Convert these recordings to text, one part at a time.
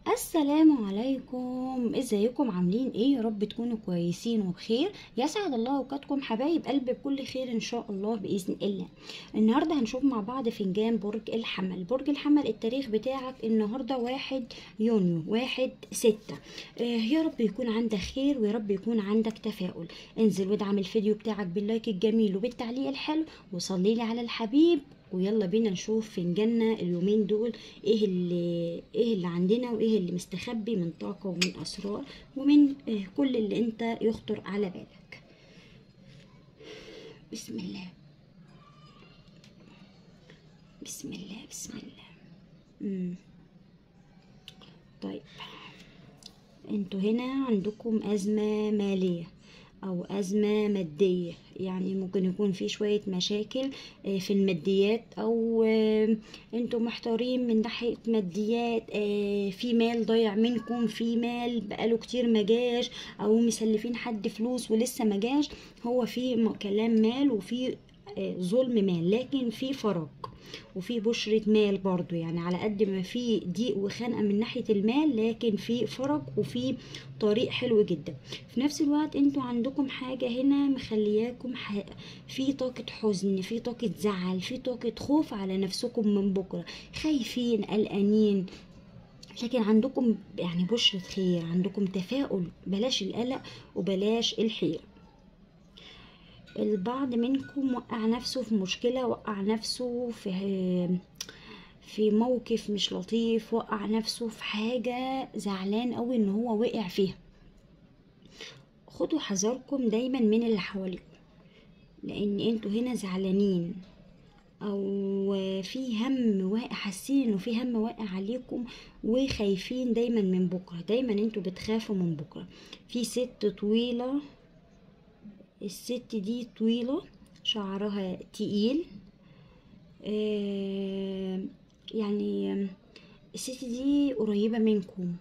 السلام عليكم ازيكم عاملين ايه يا رب تكونوا كويسين وبخير يسعد الله اوقاتكم حبايب قلب بكل خير ان شاء الله باذن الله النهارده هنشوف مع بعض فنجان برج الحمل برج الحمل التاريخ بتاعك النهارده واحد يونيو واحد ستة آه يا رب يكون عندك خير ويا رب يكون عندك تفاؤل انزل وادعم الفيديو بتاعك باللايك الجميل وبالتعليق الحلو وصلي لي على الحبيب ويلا بينا نشوف فنجاننا اليومين دول ايه اللي ايه اللي عندنا وايه اللي مستخبي من طاقة ومن اسرار ومن إيه كل اللي انت يخطر على بالك بسم الله بسم الله بسم الله مم. طيب انتوا هنا عندكم ازمة مالية او ازمة مادية يعني ممكن يكون في شوية مشاكل في الماديات او انتوا محتارين من ناحية ماديات في مال ضايع منكم في مال بقاله كتير مجاش او مسلفين حد فلوس ولسه مجاش هو في كلام مال وفي ظلم مال لكن في فرج وفي بشرة مال برضو يعني على قد ما في ضيق وخنقة من ناحية المال لكن في فرج وفي طريق حلو جدا في نفس الوقت انتوا عندكم حاجة هنا مخلياكم ح... في طاقة حزن في طاقة زعل في طاقة خوف على نفسكم من بكرة خايفين قلقانين لكن عندكم يعني بشرة خير عندكم تفاؤل بلاش القلق وبلاش الحيرة البعض منكم وقع نفسه في مشكلة وقع نفسه في في موقف مش لطيف وقع نفسه في حاجة زعلان قوي ان هو وقع فيها خدوا حذركم دايما من اللي حواليكم لان انتوا هنا زعلانين او في هم واقع حاسين انه في هم واقع عليكم وخايفين دايما من بكره دايما انتوا بتخافوا من بكره في ست طويله الست دي طويلة شعرها تقيل آه يعني الست دي قريبة منكم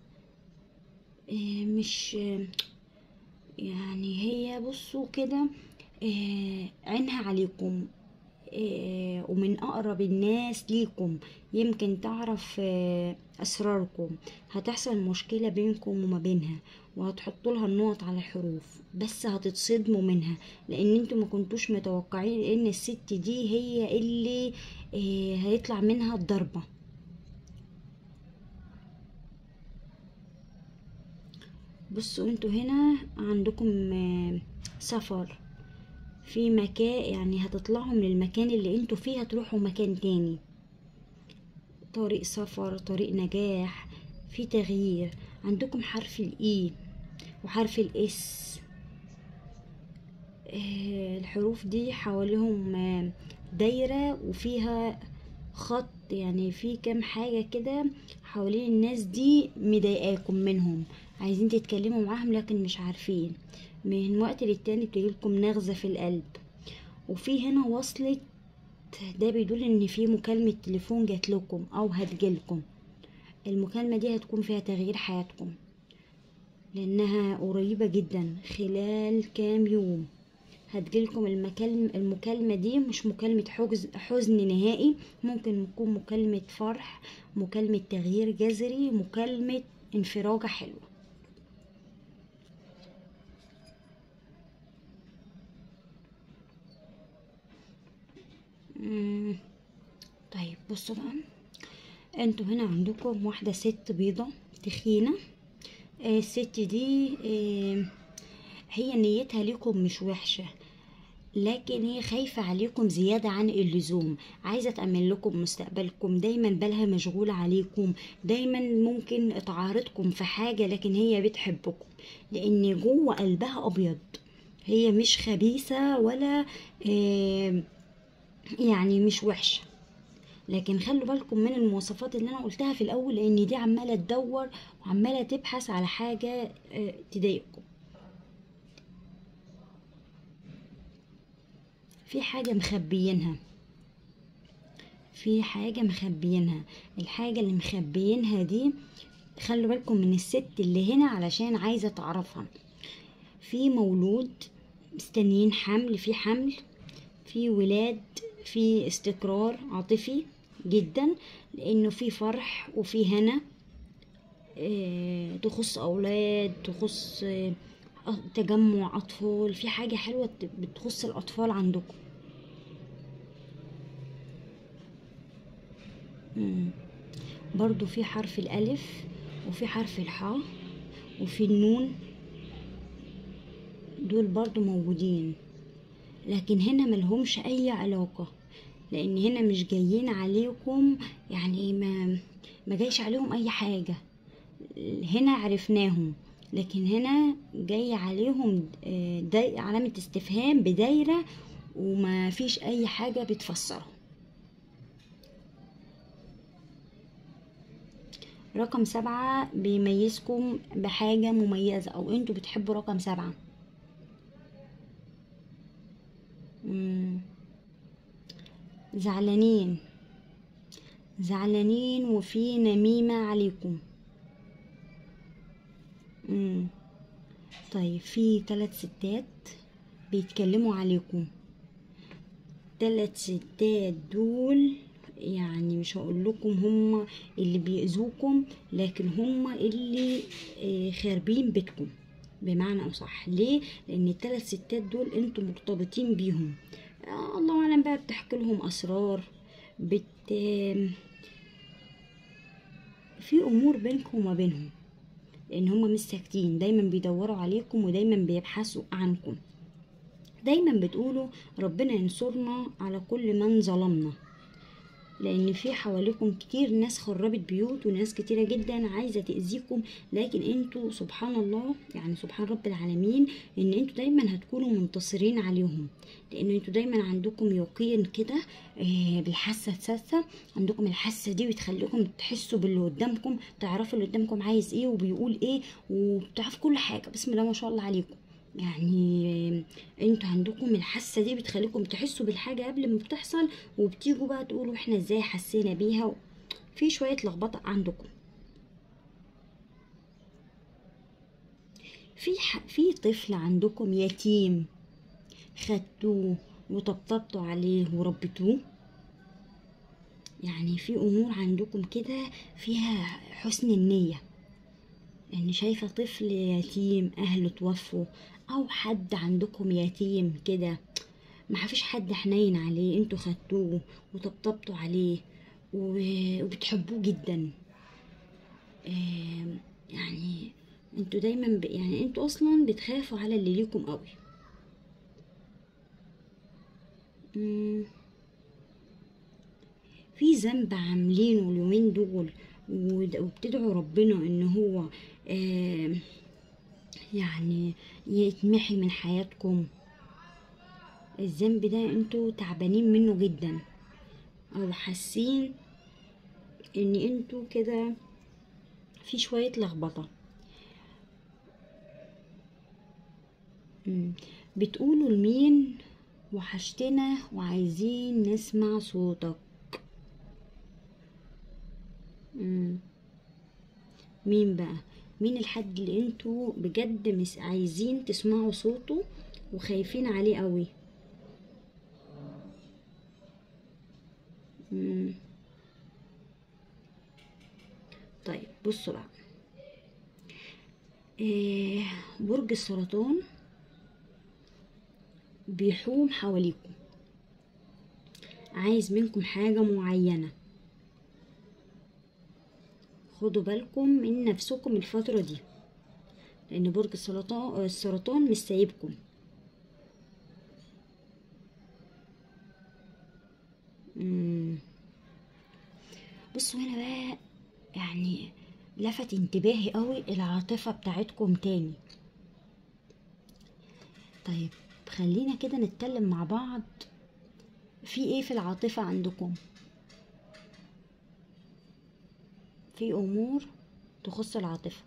آه مش آه يعني هي بصوا كده عينها عليكم ومن أقرب الناس ليكم يمكن تعرف أسراركم هتحصل مشكلة بينكم وما بينها وهتحطوا لها النقط على الحروف بس هتتصدموا منها لان انتوا ما كنتوش متوقعين ان الست دي هي اللي هيطلع منها الضربة بصوا انتوا هنا عندكم سفر في مكان يعني هتطلعوا من المكان اللي انتوا فيه هتروحوا مكان تاني طريق سفر طريق نجاح في تغيير عندكم حرف الاي وحرف الاس الحروف دي حواليهم دايرة وفيها خط يعني في كام حاجة كده حوالين الناس دي مضايقاكم منهم عايزين تتكلموا معاهم لكن مش عارفين من وقت للتاني بتجيلكم نغزة في القلب وفي هنا وصلت ده بيدل ان في مكالمة تليفون جات لكم او هتجيلكم المكالمة دي هتكون فيها تغيير حياتكم لانها قريبة جدا خلال كام يوم هتجيلكم المكالمة, المكالمة دي مش مكالمة حزن, حزن نهائي ممكن تكون مكالمة فرح مكالمة تغيير جذري مكالمة انفراجة حلوة طيب بصوا بقى انتوا هنا عندكم واحدة ست بيضة تخينة الست دي هي نيتها ليكم مش وحشة لكن هي خايفة عليكم زيادة عن اللزوم عايزة تأمن لكم مستقبلكم دايما بالها مشغولة عليكم دايما ممكن تعارضكم في حاجة لكن هي بتحبكم لأن جوه قلبها أبيض هي مش خبيثة ولا يعني مش وحشة لكن خلوا بالكم من المواصفات اللي انا قلتها في الاول لان دي عماله تدور وعماله تبحث على حاجه تضايقكم في حاجه مخبيينها في حاجه مخبيينها الحاجه اللي مخبيينها دي خلوا بالكم من الست اللي هنا علشان عايزه تعرفها في مولود مستنيين حمل في حمل في ولاد في استقرار عاطفي جدا لانه في فرح وفي هنا آه، تخص اولاد تخص آه، تجمع اطفال في حاجة حلوة ت- بتخص الاطفال عندكم مم. برضو في حرف الالف وفي حرف الحاء وفي النون دول برضو موجودين لكن هنا ملهمش اي علاقة لان هنا مش جايين عليكم يعني ما ما جايش عليهم اي حاجة هنا عرفناهم لكن هنا جاي عليهم آه، داي علامة استفهام بدايرة وما فيش اي حاجة بتفسرها رقم سبعة بيميزكم بحاجة مميزة او انتوا بتحبوا رقم سبعة مم. زعلانين زعلانين وفي نميمة عليكم مم. طيب في ثلاث ستات بيتكلموا عليكم ثلاث ستات دول يعني مش هقول لكم هم اللي بيأذوكم لكن هم اللي آه، خاربين بيتكم بمعنى اصح ليه لان الثلاث ستات دول انتوا مرتبطين بيهم آه الله اعلم بقى بتحكي لهم اسرار بت في امور بينكم وما بينهم لان هم مش ساكتين دايما بيدوروا عليكم ودايما بيبحثوا عنكم دايما بتقولوا ربنا ينصرنا على كل من ظلمنا لان في حواليكم كتير ناس خربت بيوت وناس كتيره جدا عايزه تاذيكم لكن انتوا سبحان الله يعني سبحان رب العالمين ان انتوا دايما هتكونوا منتصرين عليهم لان انتوا دايما عندكم يقين كده آه، بالحاسه السادسه عندكم الحاسه دي بتخليكم تحسوا باللي قدامكم تعرفوا اللي قدامكم عايز ايه وبيقول ايه وبتعرفوا كل حاجه بسم الله ما شاء الله عليكم يعني انتوا عندكم الحاسه دي بتخليكم تحسوا بالحاجه قبل ما بتحصل وبتيجوا بقى تقولوا احنا ازاي حسينا بيها في شويه لخبطه عندكم في ح... في طفل عندكم يتيم خدتوه وطبطبتوا عليه وربيتوه يعني في امور عندكم كده فيها حسن النيه ان شايفه طفل يتيم اهله توفوا او حد عندكم يتيم كده ما فيش حد حنين عليه انتوا خدتوه وطبطبتوا عليه و- وبتحبوه جدا آم، يعني انتوا دايما ب... يعني انتوا اصلا بتخافوا على اللي ليكم قوي مم. في ذنب عاملينه اليومين دول ود- وبتدعوا ربنا ان هو آم، يعني يتمحي من حياتكم الذنب ده انتوا تعبانين منه جدا او حاسين ان انتوا كده في شوية لخبطة مم. بتقولوا لمين وحشتنا وعايزين نسمع صوتك مم. مين بقى مين الحد اللي انتوا بجد مش عايزين تسمعوا صوته وخايفين عليه قوي مم. طيب بصوا بقى إيه برج السرطان بيحوم حواليكم عايز منكم حاجة معينة خدوا بالكم من نفسكم الفترة دي لأن برج السرطان السرطان مش سايبكم مم. بصوا هنا بقى يعني لفت انتباهي قوي العاطفة بتاعتكم تاني طيب خلينا كده نتكلم مع بعض في ايه في العاطفة عندكم في امور تخص العاطفة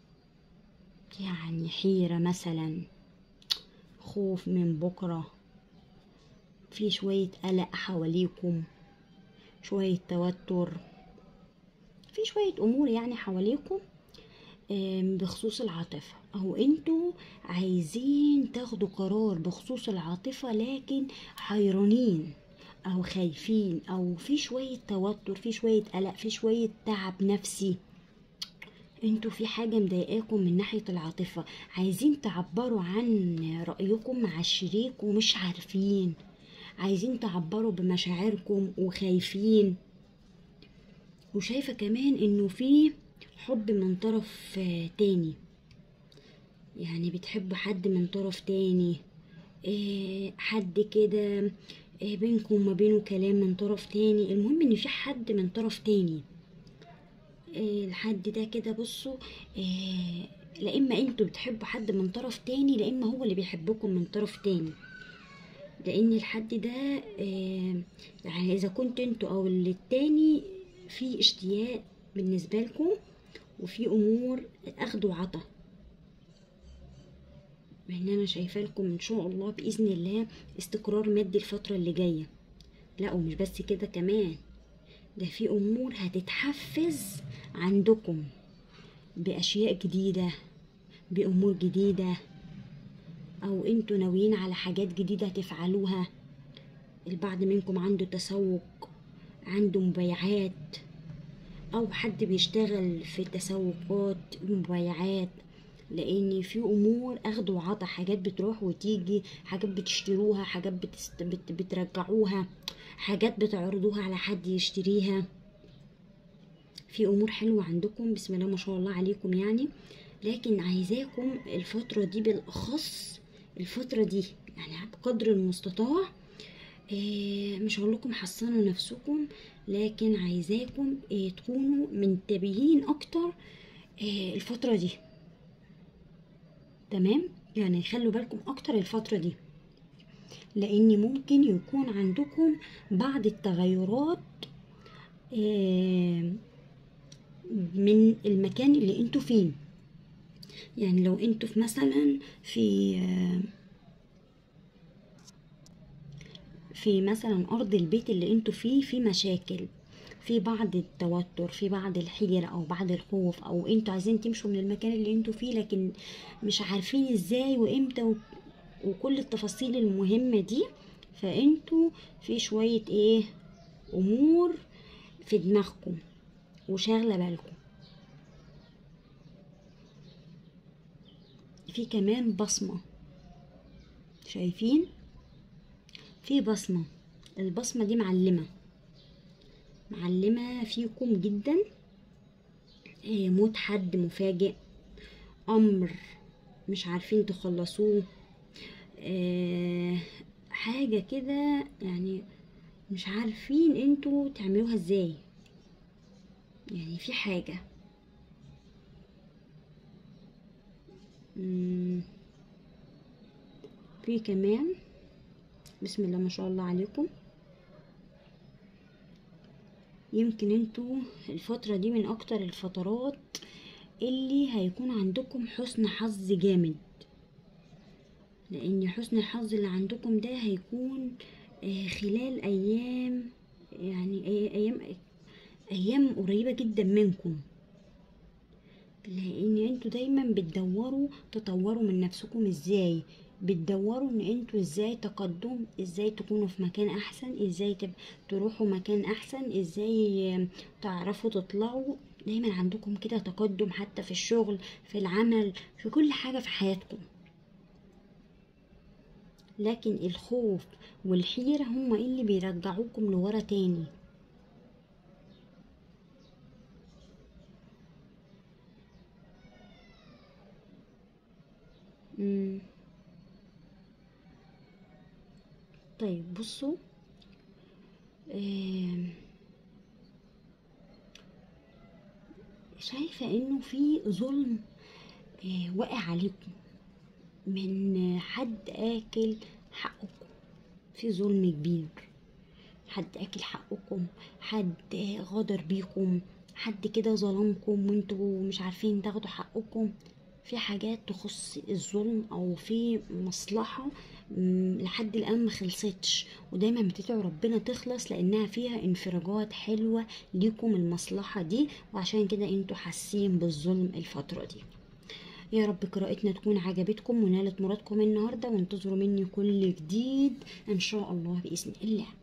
يعني حيرة مثلا خوف من بكرة في شوية قلق حواليكم شوية توتر في شوية امور يعني حواليكم آم، بخصوص العاطفة او انتوا عايزين تاخدوا قرار بخصوص العاطفة لكن حيرانين او خايفين او في شوية توتر في شوية قلق في شوية تعب نفسي انتوا في حاجة مضايقاكم من ناحية العاطفة عايزين تعبروا عن رأيكم مع الشريك ومش عارفين عايزين تعبروا بمشاعركم وخايفين وشايفة كمان انه في حب من طرف آه، تاني يعني بتحبوا حد من طرف تاني آه، حد كده آه، بينكم وما بينه كلام من طرف تاني المهم ان في حد من طرف تاني آه، الحد ده كده بصوا آه، لا اما انتوا بتحبوا حد من طرف تاني لا اما هو اللي بيحبكم من طرف تاني لان الحد ده آه، يعني اذا كنت انتوا او اللي التاني في اشتياق بالنسبة لكم وفي امور اخد وعطا ان انا شايفه لكم ان شاء الله باذن الله استقرار مادي الفتره اللي جايه لا ومش بس كده كمان ده في امور هتتحفز عندكم باشياء جديده بامور جديده او انتوا ناويين على حاجات جديده تفعلوها البعض منكم عنده تسوق عنده مبيعات او حد بيشتغل في تسوقات مبيعات لان في امور اخد وعطا حاجات بتروح وتيجي حاجات بتشتروها حاجات بتست... بت... بترجعوها حاجات بتعرضوها على حد يشتريها في امور حلوه عندكم بسم الله ما شاء الله عليكم يعني لكن عايزاكم الفتره دي بالاخص الفتره دي يعني بقدر المستطاع آه، مش هقول لكم حصنوا نفسكم لكن عايزاكم آه، تكونوا منتبهين اكتر آه، الفتره دي تمام يعني خلوا بالكم اكتر الفتره دي لان ممكن يكون عندكم بعض التغيرات آه، من المكان اللي انتوا فيه يعني لو انتوا في مثلا في آه، في مثلا ارض البيت اللي انتوا فيه في مشاكل في بعض التوتر في بعض الحيرة او بعض الخوف او انتوا عايزين تمشوا من المكان اللي انتوا فيه لكن مش عارفين ازاي وامتى و- وكل التفاصيل المهمة دي فانتوا في شوية ايه امور في دماغكم وشاغلة بالكم في كمان بصمة شايفين في بصمة البصمة دي معلمة معلمة فيكم جدا آه، موت حد مفاجئ أمر مش عارفين تخلصوه آه، حاجة كده يعني مش عارفين انتوا تعملوها ازاي يعني في حاجة مم، في كمان بسم الله ما شاء الله عليكم يمكن انتوا الفترة دي من اكتر الفترات اللي هيكون عندكم حسن حظ جامد لان حسن الحظ اللي عندكم ده هيكون آه، خلال ايام يعني أي- ايام ايام قريبة جدا منكم لان انتوا دايما بتدوروا تطوروا من نفسكم ازاي بتدوروا ان انتوا ازاي تقدم ازاي تكونوا في مكان احسن ازاي تب... تروحوا مكان احسن ازاي آم، تعرفوا تطلعوا دايما عندكم كده تقدم حتى في الشغل في العمل في كل حاجة في حياتكم لكن الخوف والحيرة هما اللي بيرجعوكم لورا تاني مم. طيب بصوا آم، شايفة انه في ظلم آه، واقع عليكم من حد اكل حقكم في ظلم كبير حد اكل حقكم حد غدر بيكم حد كده ظلمكم وانتوا مش عارفين تاخدوا حقكم في حاجات تخص الظلم او في مصلحة مم، لحد الان ما خلصتش ودايما بتدعوا ربنا تخلص لانها فيها انفراجات حلوة ليكم المصلحة دي وعشان كده انتوا حاسين بالظلم الفترة دي يا رب قراءتنا تكون عجبتكم ونالت مرادكم النهاردة وانتظروا مني كل جديد ان شاء الله بإذن الله